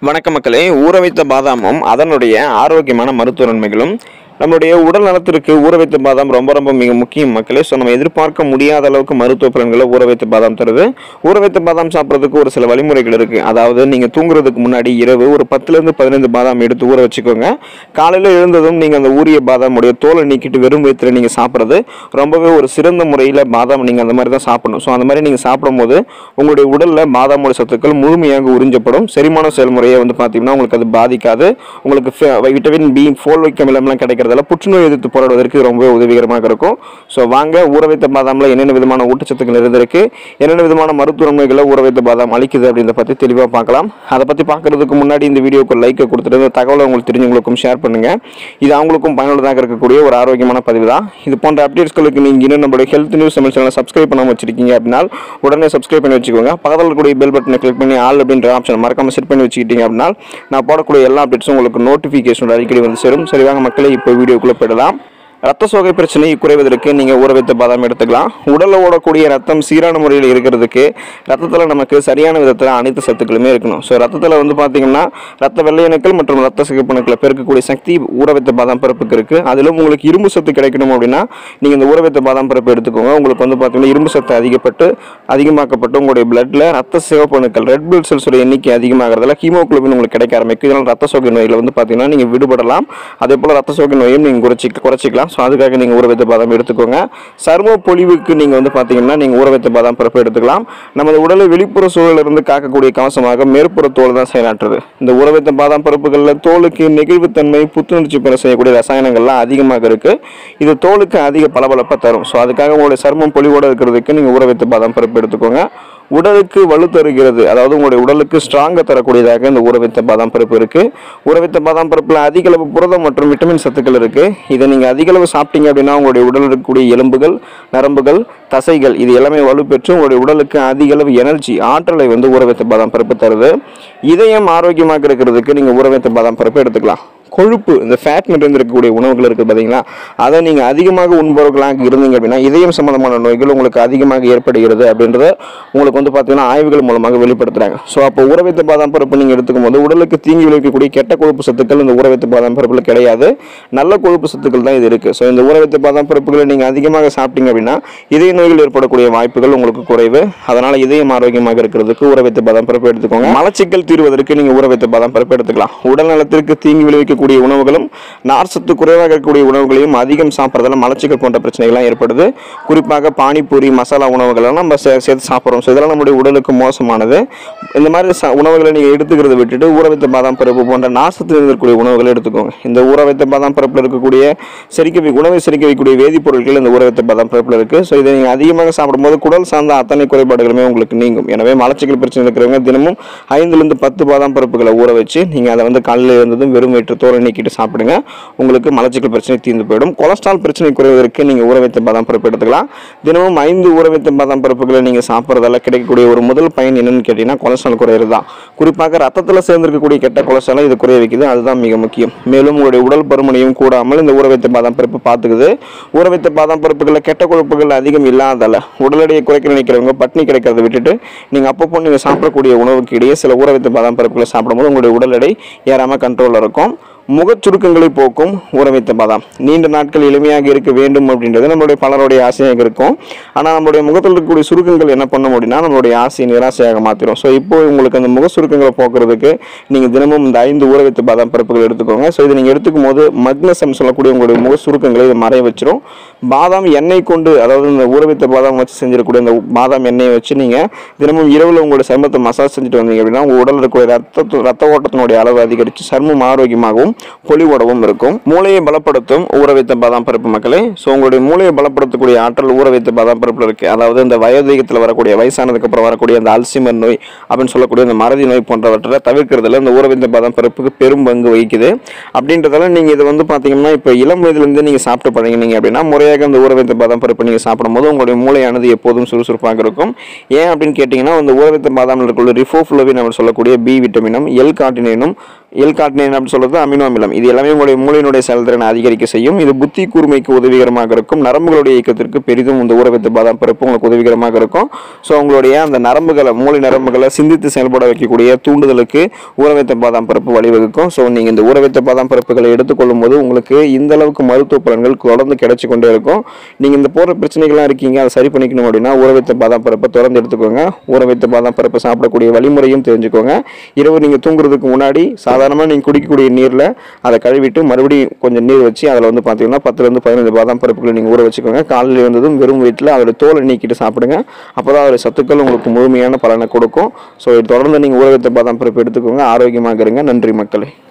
வணக்க மக்களே ஊற வைத்த பாதாமும் அதனுடைய ஆரோக்கியமான மருத்துவ நன்மைகளும் நம்மளுடைய உடல் நலத்திற்கு ஊற வைத்த பாதாம் ரொம்ப ரொம்ப மிக முக்கியம் மக்களே ஸோ நம்ம எதிர்பார்க்க முடியாத அளவுக்கு மருத்துவ பலன்களை ஊற வைத்த பாதாம் தருது ஊற வைத்த பாதாம் சாப்பிட்றதுக்கு ஒரு சில வழிமுறைகள் இருக்கு அதாவது நீங்க தூங்குறதுக்கு முன்னாடி இரவு ஒரு பத்துல இருந்து பதினைந்து பாதாம் எடுத்து ஊற வச்சுக்கோங்க காலையில எழுந்ததும் நீங்க அந்த ஊறிய பாதாமுடைய தோலை நீக்கிட்டு வெறும் வயிற்றுல நீங்க சாப்பிட்றது ரொம்பவே ஒரு சிறந்த முறையில் பாதாம் நீங்க அந்த மாதிரி தான் சாப்பிடணும் ஸோ அந்த மாதிரி நீங்க சாப்பிடும்போது உங்களுடைய உடல்ல பாதாமோட சத்துக்கள் முழுமையாக உறிஞ்சப்படும் செரிமான செயல்முறையை வந்து பார்த்தீங்கன்னா உங்களுக்கு அது பாதிக்காது உங்களுக்கு ஃப- விட்டமின் பி ஃபோல்வைக் அமிலம்லாம் கிடைக்கிறதால புற்றுநோய் எதிர்த்து போராடுவதற்கு ரொம்பவே உதவிகரமாக இருக்கும் ஸோ வாங்க ஊற வைத்த பாதாம்ல என்னென்ன விதமான ஊட்டச்சத்துக்கள் இருந்திருக்கு என்னென்ன விதமான மருத்துவ நன்மைகளை ஊற வைத்த பாதாம் அளிக்குது அப்படின்றத பற்றி தெளிவாக பார்க்கலாம் அதை பற்றி பார்க்கறதுக்கு முன்னாடி இந்த வீடியோக்கு லைக்கை கொடுத்துட்டு இந்த தகவலை உங்களுக்கு தெரிஞ்சவங்களுக்கும் ஷேர் பண்ணுங்க இது அவங்களுக்கும் பயனுள்ளதாக இருக்கக்கூடிய ஒரு ஆரோக்கியமான பதிவு தான் இது போன்ற அப்டேட்ஸ்களுக்கு நீங்கள் இன்னும் நம்மளுடைய ஹெல்த் நியூஸ் தமிழ் சேனலை சப்ஸ்கிரைப் பண்ணாமல் வச்சிருக்கீங்க அப்படின்னா உடனே சப்ஸ்கிரைப் பண்ணி வச்சுக்கோங்க பக்கத்தில் இருக்கக்கூடிய பெல் பட்டனை கிளிக் பண்ணி ஆல் அப்படின்ற ஆப்ஷன் மறக்காம செட் பண்ணி வச்சுக்கிட்டீங்க அப்படின்னா நான் போடக்கூடிய எல்லா அப்டேட்ஸும் உங்களுக்கு நோட்டிஃபிகேஷன் அடிக்கடி வந்து சேரும் சரி வாங்க மக்களே இப்போ வீடியோக்குள்ளே போயிடலாம் ரத்த சோகை பிரச்சனையை குறைவதற்கு நீங்கள் ஊற வைத்த பாதாம் எடுத்துக்கலாம் உடலில் ஓடக்கூடிய ரத்தம் சீரான முறையில் இருக்கிறதுக்கு ரத்தத்தில் நமக்கு சரியான விதத்தில் அனைத்து சத்துக்களுமே இருக்கணும் ஸோ ரத்தத்தில் வந்து பார்த்தீங்கன்னா ரத்த வெள்ளையணுக்கள் மற்றும் ரத்த சிகப்பணுக்களை பெருக்கக்கூடிய சக்தி ஊற வைத்த பாதாம் பருப்புக்கு இருக்குது அதிலும் உங்களுக்கு இரும்பு சத்து கிடைக்கணும் அப்படின்னா நீங்கள் இந்த ஊற வைத்த பாதாம் பருப்பு எடுத்துக்கோங்க உங்களுக்கு வந்து பார்த்தீங்கன்னா இரும்பு சத்து அதிகப்பட்டு அதிகமாக்கப்பட்டு உங்களுடைய பிளட்ல ரத்த சிவப்பணுக்கள் ரெட் பிளட் செல்ஸோட எண்ணிக்கை அதிகமாகிறதால ஹீமோகுளோபின் உங்களுக்கு கிடைக்க ஆரம்பிக்கும் இதனால் ரத்த சோகை நோயில் வந்து பார்த்தீங்கன்னா நீங்கள் விடுபடலாம் அதே போல் ரத்த சோகை நோயும் நீங்கள் குறைச்சி குறைச்சிக்கலாம் ஸோ அதுக்காக நீங்கள் ஊற வைத்த பாதாம் எடுத்துக்கோங்க சர்ம பொலிவுக்கு நீங்கள் வந்து பார்த்தீங்கன்னா நீங்கள் ஊற வைத்த பாதாம் பருப்பு எடுத்துக்கலாம் நமது உடலை வெளிப்புற சூழலிருந்து காக்கக்கூடிய கவசமாக மேற்புற தோல் தான் செயலாற்றுது இந்த ஊற வைத்த பாதாம் பருப்புகளில் தோலுக்கு நெகிழ்வுத்தன்மை புத்துணர்ச்சி பெற செய்யக்கூடிய ரசாயனங்கள்லாம் அதிகமாக இருக்கு இது தோலுக்கு அதிக பளபளப்பை தரும் ஸோ அதுக்காக உங்களுடைய சர்மம் பொலிவோடு இருக்கிறதுக்கு நீங்கள் ஊற வைத்த பாதாம் பருப்பு எடுத்துக்கோங்க உடலுக்கு வலு தருகிறது அதாவது உங்களுடைய உடலுக்கு ஸ்ட்ராங்கை தரக்கூடியதாக இந்த ஊற வைத்த பாதாம் பருப்பு இருக்கு ஊற வைத்த பாதாம் பருப்பில் அதிக அளவு புரதம் மற்றும் விட்டமின் சத்துக்கள் இருக்கு இதை நீங்க அதிக அளவு சாப்பிட்டீங்க அப்படின்னா உங்களுடைய உடலில் இருக்கக்கூடிய எலும்புகள் நரம்புகள் தசைகள் இது எல்லாமே வலுப்பெற்று உங்களுடைய உடலுக்கு அதிக அளவு எனர்ஜி ஆற்றலை வந்து ஊற வைத்த பாதாம் பருப்பு தருது இதயம் ஆரோக்கியமாக இருக்கிறதுக்கு நீங்க ஊற வைத்த பாதாம் பருப்பு எடுத்துக்கலாம் கொழுப்பு இந்த ஃபேட் நிறைந்திருக்கக்கூடிய உணவுகள் இருக்குது பார்த்தீங்களா அதை நீங்கள் அதிகமாக உண்பவர்களாக இருந்தீங்க அப்படின்னா இதயம் சம்பந்தமான நோய்கள் உங்களுக்கு அதிகமாக ஏற்படுகிறது அப்படின்றத உங்களுக்கு வந்து பார்த்தீங்கன்னா ஆய்வுகள் மூலமாக வெளிப்படுத்துறாங்க ஸோ அப்போ உறவைத்த பாதாம் பருப்பு நீங்கள் எடுத்துக்கும் போது உடலுக்கு தீங்கி விளைவிக்கக்கூடிய கெட்ட கொழுப்பு சத்துக்கள் இந்த உறவைத்த பாதாம் பருப்பில் கிடையாது நல்ல கொழுப்பு சத்துக்கள் தான் இது இருக்குது ஸோ இந்த உறவைத்த பாதாம் பருப்புகளை நீங்கள் அதிகமாக சாப்பிட்டீங்க அப்படின்னா இதய நோய்கள் ஏற்படக்கூடிய வாய்ப்புகள் உங்களுக்கு குறைவு அதனால் இதயம் ஆரோக்கியமாக இருக்கிறதுக்கு ஊற வைத்த பாதாம் பருப்பு எடுத்துக்கோங்க மலச்சிக்கல் தீர்வதற்கு நீங்கள் ஊற வைத்த பாதாம் பருப்பு எடுத்துக்கலாம் உடல் நலத்திற்கு தீங்கு விளைவிக்கக்கூடிய உணவுகளும் நார்ச்சத்து குறைவாக இருக்கக்கூடிய உணவுகளையும் அதிகம் சாப்பிட்றதால மலச்சிக்கல் போன்ற பிரச்சனைகள்லாம் ஏற்படுது குறிப்பாக பானிபூரி மசாலா உணவுகளெல்லாம் நம்ம சே- சேர்த்து சாப்பிட்றோம் ஸோ இதெல்லாம் நம்முடைய உடலுக்கு மோசமானது இந்த மாதிரி ச- உணவுகளை நீங்கள் எடுத்துக்கிறத விட்டுட்டு ஊற வைத்த பாதாம் பருப்பு போன்ற நார்ச்சத்து இருக்கக்கூடிய உணவுகளை எடுத்துக்கோங்க இந்த ஊற வைத்த பாதாம் பருப்பில் இருக்கக்கூடிய செரிக்க வை- உணவை செரிக்க வைக்கக்கூடிய வேதிப்பொருட்கள் இந்த ஊற வைத்த பாதாம் பருப்பில் இருக்குது ஸோ இதை நீங்கள் அதிகமாக சாப்பிடும்போது குடல் சார்ந்த அத்தனை குறைபாடுகளுமே உங்களுக்கு நீங்கும் எனவே மலச்சிக்கல் பிரச்சனை இருக்கிறவங்க தினமும் ஐந்துலேருந்து பத்து பாதாம் பருப்புகளை ஊற வச்சு நீங்கள் அதை வந்து காலையில் இருந்ததும் வெறும் வயிற்று தோலை நீக்கிட்டு சாப்பிடுங்க உங்களுக்கு மலச்சிக்கல் பிரச்சனை தீர்ந்து போயிடும் கொலஸ்ட்ரால் பிரச்சனை குறைவதற்கு நீங்கள் ஊற வைத்த பாதாம் பருப்பு எடுத்துக்கலாம் தினமும் ஐந்து ஊற வைத்த பாதாம் பருப்புகளை நீங்கள் சாப்பிட்றதால கிடைக்கக்கூடிய ஒரு முதல் பயன் என்னன்னு கேட்டிங்கன்னா கொலஸ்ட்ரால் குறையிறது தான் குறிப்பாக ரத்தத்தில் சேர்ந்திருக்கக்கூடிய கெட்ட கொலஸ்ட்ராலை இது குறைய வைக்குது அதுதான் மிக முக்கியம் மேலும் உங்களுடைய உடல் பருமனையும் கூடாமல் இந்த ஊற வைத்த பாதாம் பருப்பு பார்த்துக்குது ஊற வைத்த பாதாம் பருப்புகளில் கெட்ட கொழுப்புகள் அதிகம் இல்லாதால உடல் எடையை குறைக்க நினைக்கிறவங்க பட்னி கிடைக்கிறத விட்டுட்டு நீங்கள் அப்பப்போ நீங்கள் சாப்பிடக்கூடிய உணவுக்கு இடையே சில ஊற வைத்த பாதாம் பருப்புகளை சாப்பிடும்போது உங்களுடைய உடல் எடை ஏறாமல் கண்ட்ரோலில் இருக்கும் முகச் சுருக்கங்களை போக்கும் ஊற வைத்த பாதாம் நீண்ட நாட்கள் எளிமையாக இருக்க வேண்டும் அப்படின்றது நம்மளுடைய பலருடைய ஆசையாக இருக்கும் ஆனால் நம்மளுடைய முகத்தில் இருக்கக்கூடிய சுருக்கங்கள் என்ன பண்ண முடியும்னா நம்மளுடைய ஆசையை நிராசையாக மாற்றிடும் ஸோ இப்போ உங்களுக்கு அந்த முக சுருக்கங்களை போக்குறதுக்கு நீங்கள் தினமும் இந்த ஐந்து ஊற வைத்த பாதாம் பருப்புகள் எடுத்துக்கோங்க ஸோ இதை நீங்கள் எடுத்துக்கும் போது மக்னசம் சொல்லக்கூடிய உங்களுடைய முக சுருக்கங்களை இது மறைய வச்சிரும் பாதாம் எண்ணெய் கொண்டு அதாவது இந்த ஊற வைத்த பாதாம் வச்சு செஞ்சிருக்கக்கூடிய இந்த பாதாம் எண்ணெயை வச்சு நீங்கள் தினமும் இரவில் உங்களுடைய சருமத்தை மசாஜ் செஞ்சுட்டு வந்தீங்க அப்படின்னா உங்கள் உடலில் இருக்கக்கூடிய ரத்த ரத்த ஓட்டத்தினுடைய அளவு அதிகரித்து சருமம் ஆரோக்கியமாகவும் பொலிவோடவும் இருக்கும் மூளையை பலப்படுத்தும் ஊற வைத்த பாதாம் பருப்பு மக்களே ஸோ உங்களுடைய மூளையை பலப்படுத்தக்கூடிய ஆற்றல் ஊற வைத்த பாதாம் பருப்பில் இருக்கு அதாவது இந்த வயோதிகத்தில் வரக்கூடிய வயசானதுக்கு அப்புறம் வரக்கூடிய அந்த அல்சிமர் நோய் அப்படின்னு சொல்லக்கூடிய இந்த மறதி நோய் போன்றவற்றை தவிர்க்கிறதுல இந்த ஊற வைத்த பாதாம் பருப்புக்கு பெரும் பங்கு வகிக்குது அப்படின்றதால நீங்கள் இதை வந்து பார்த்தீங்கன்னா இப்போ இளம் வயதுலேருந்து நீங்கள் சாப்பிட்டு பழகினீங்க அப்படின்னா முறையாக இந்த ஊற வைத்த பாதாம் பருப்பு நீங்கள் சாப்பிடும்போது உங்களுடைய மூளையானது எப்போதும் சுறுசுறுப்பாக இருக்கும் ஏன் அப்படின்னு கேட்டிங்கன்னா இந்த ஊற வைத்த பாதாமில் இருக்கக்கூடிய ரிஃபோஃப்ளோவின் நம்ம சொல்லக்கூடிய பி விட்டமினும் எல் கார்டினைனும் எல் கார்டினைன் அப்படின்னு சொல்றது அமினோ அமிலம் இது எல்லாமே உங்களுடைய மூளையினுடைய செயல்திறனை அதிகரிக்க செய்யும் இது புத்தி கூர்மைக்கு உதவிகரமாக இருக்கும் நரம்புகளுடைய இயக்கத்திற்கு பெரிதும் இந்த ஊற வைத்த பாதாம் பருப்பு உங்களுக்கு உதவிகரமாக இருக்கும் ஸோ உங்களுடைய அந்த நரம்புகளை மூளை நரம்புகளை சிந்தித்து செயல்பட வைக்கக்கூடிய தூண்டுதலுக்கு ஊற வைத்த பாதாம் பருப்பு வழிவகுக்கும் ஸோ நீங்கள் இந்த ஊற வைத்த பாதாம் பருப்புகளை எடுத்துக்கொள்ளும் போது உங்களுக்கு இந்த அளவுக்கு மருத்துவ பலன்கள் தொடர்ந்து கிடைச்சு கொண்டே இருக்கும் நீங்கள் இந்த போன்ற பிரச்சனைகள்லாம் இருக்கீங்க அதை சரி பண்ணிக்கணும் அப்படின்னா ஊற வைத்த பாதாம் பருப்பை தொடர்ந்து எடுத்துக்கோங்க ஊற வைத்த பாதாம் பருப்பு சாப்பிடக்கூடிய வழிமுறையும் தெரிஞ்சுக்கோங்க இரவு நீங்கள் தூங்குறதுக்கு முன்னாடி சாதாரணமாக நீங்கள் குடிக்கக்கூடிய நீரில் அதை கழுவிட்டு மறுபடியும் கொஞ்சம் நீர் வச்சு அதில் வந்து பார்த்தீங்கன்னா பத்துலேருந்து பதினஞ்சு பாதாம் பருப்புகளை நீங்கள் ஊற வச்சுக்கோங்க காலையில் இருந்ததும் வெறும் வீட்டில் அதோட தோலை நீக்கிட்டு சாப்பிடுங்க அப்போ தான் அதோட சத்துக்கள் உங்களுக்கு முழுமையான பலனை கொடுக்கும் ஸோ தொடர்ந்து நீங்கள் ஊற வைத்த பாதாம் பருப்பு எடுத்துக்கோங்க ஆரோக்கியமாக இருங்க நன்றி மக்களே